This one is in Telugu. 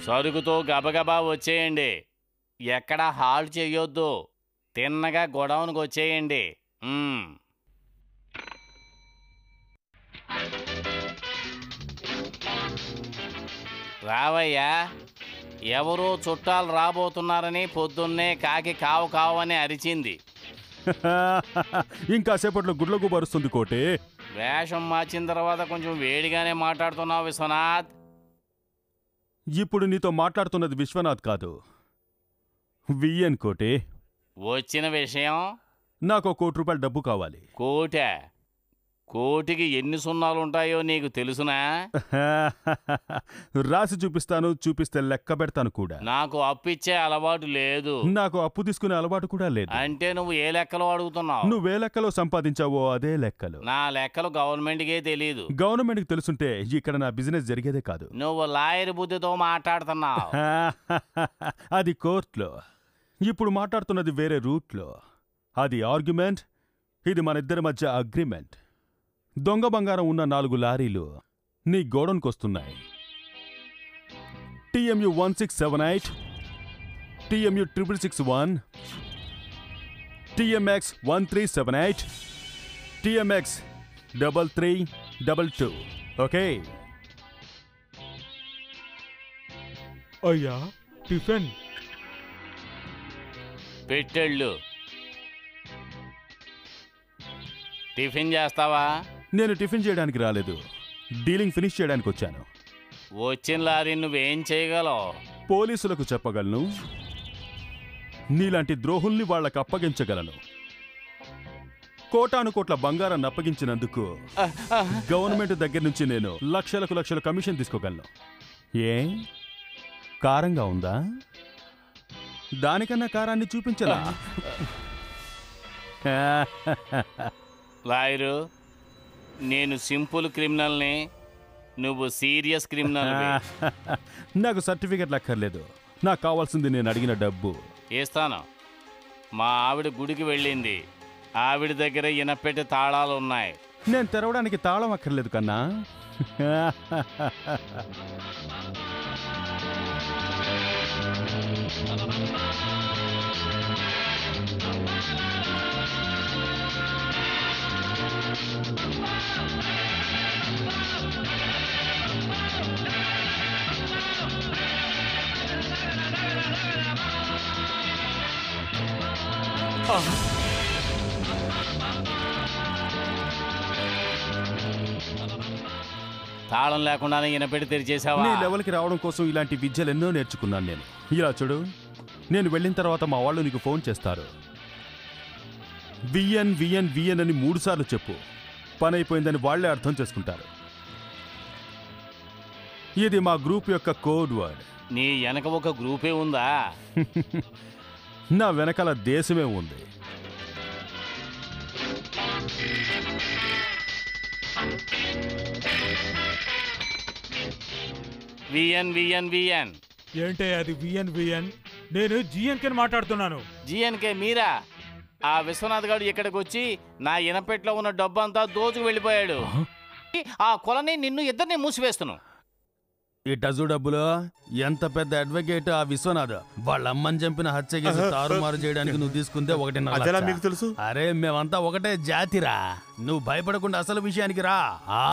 సరుకుతో గబగబా వచ్చేయండి ఎక్కడ హాల్ చేయొద్దు తిన్నగా గొడౌన్కి వచ్చేయండి మ్మ్. రావయ్యా ఎవరో చుట్టాలు రాబోతున్నారని పొద్దున్నే కాకి కావు కావు అని అరిచింది ఇంకా సేపట్లో గుడ్లకు పరుస్తుంది కోటే వేషం మార్చిన తర్వాత కొంచెం వేడిగానే మాట్లాడుతున్నావు విశ్వనాథ్ ఇప్పుడు నీతో మాట్లాడుతున్నది విశ్వనాథ్ కాదు విఎన్ కోటే వచ్చిన విషయం నాకు ఒక కోటి రూపాయల డబ్బు కావాలి కోట కోటికి ఎన్ని సున్నాలు ఉంటాయో నీకు తెలుసునా రాసి చూపిస్తాను చూపిస్తే లెక్క పెడతాను కూడా నాకు అప్పిచ్చే అలవాటు లేదు నాకు అప్పు తీసుకునే అలవాటు కూడా లేదు అంటే నువ్వు ఏ లెక్కలో అడుగుతున్నావు నువ్వే లెక్కలో సంపాదించావో అదే లెక్కలు నా లెక్కలు గవర్నమెంట్కే తెలీదు గవర్నమెంట్కి తెలుసుంటే ఇక్కడ నా బిజినెస్ జరిగేదే కాదు నువ్వు లాయర్ బుద్ధితో మాట్లాడుతున్నావు అది కోర్టులో ఇప్పుడు మాట్లాడుతున్నది వేరే రూట్లో అది ఆర్గ్యుమెంట్ ఇది మన ఇద్దరి మధ్య అగ్రిమెంట్ దొంగ బంగారం ఉన్న నాలుగు లారీలు నీ గోడౌన్కొస్తున్నాయి TMU one six seven eight TMU triple six one TMX one three seven eight TMX double three double two okay అయ్యా టిఫిన్ పెట్టెళ్ళు టిఫిన్ చేస్తావా నేను టిఫిన్ చేయడానికి రాలేదు డీలింగ్ ఫినిష్ చేయడానికి వచ్చాను వచ్చిన లారీ నువ్వేం చేయగలవు పోలీసులకు చెప్పగలను నీలాంటి ద్రోహుల్ని వాళ్ళకి అప్పగించగలను కోటాను కోట్ల బంగారాన్ని అప్పగించినందుకు గవర్నమెంట్ దగ్గర నుంచి నేను లక్షలకు లక్షల కమిషన్ తీసుకోగలను ఏ కారంగా ఉందా దానికన్నా కారాన్ని చూపించలా లాయరు నేను సింపుల్ క్రిమినల్ని నువ్వు సీరియస్ క్రిమినల్ నాకు సర్టిఫికెట్లు అక్కర్లేదు నాకు కావాల్సింది నేను అడిగిన డబ్బు ఇస్తాను మా ఆవిడ గుడికి వెళ్ళింది ఆవిడ దగ్గర ఇనపెట్టి తాళాలు ఉన్నాయి నేను తెరవడానికి తాళం అక్కర్లేదు కన్నా తాళం లేకుండానే ఇనపెట్టి తెరిచేసావా నీ లెవెల్కి రావడం కోసం ఇలాంటి విద్యలు ఎన్నో నేర్చుకున్నాను నేను ఇలా చూడు నేను వెళ్ళిన తర్వాత మా వాళ్ళు నీకు ఫోన్ చేస్తారు విఎన్ విఎన్ విఎన్ అని మూడు సార్లు చెప్పు పని అయిపోయిందని వాళ్ళే అర్థం చేసుకుంటారు ఇది మా గ్రూప్ యొక్క కోడ్ వర్డ్ నీ వెనక ఒక గ్రూపే ఉందా నా వెనకాల దేశమే ఉంది విఎన్ విఎన్ విఎన్ ఏంటే అది విఎన్ విఎన్ నేను జిఎన్కే మాట్లాడుతున్నాను జిఎన్కే మీరా ఆ విశ్వనాథ్ గారు ఇక్కడికి వచ్చి నా ఇనపెట్లో ఉన్న డబ్బు అంతా దోచుకు వెళ్ళిపోయాడు ఆ కొలని నిన్ను ఇద్దరిని మూసివేస్తున్నాను ఈ టజు డబ్బులో ఎంత పెద్ద అడ్వకేట్ ఆ విశ్వనాథ్ వాళ్ళ అమ్మని చంపిన హత్య కేసు తారుమారు చేయడానికి నువ్వు తీసుకుందే ఒకటిన్నర అదెలా లక్ష. మీకు తెలుసు అరే మేమంతా ఒకటే జాతిరా నువ్వు భయపడకుండా అసలు విషయానికి రా ఆ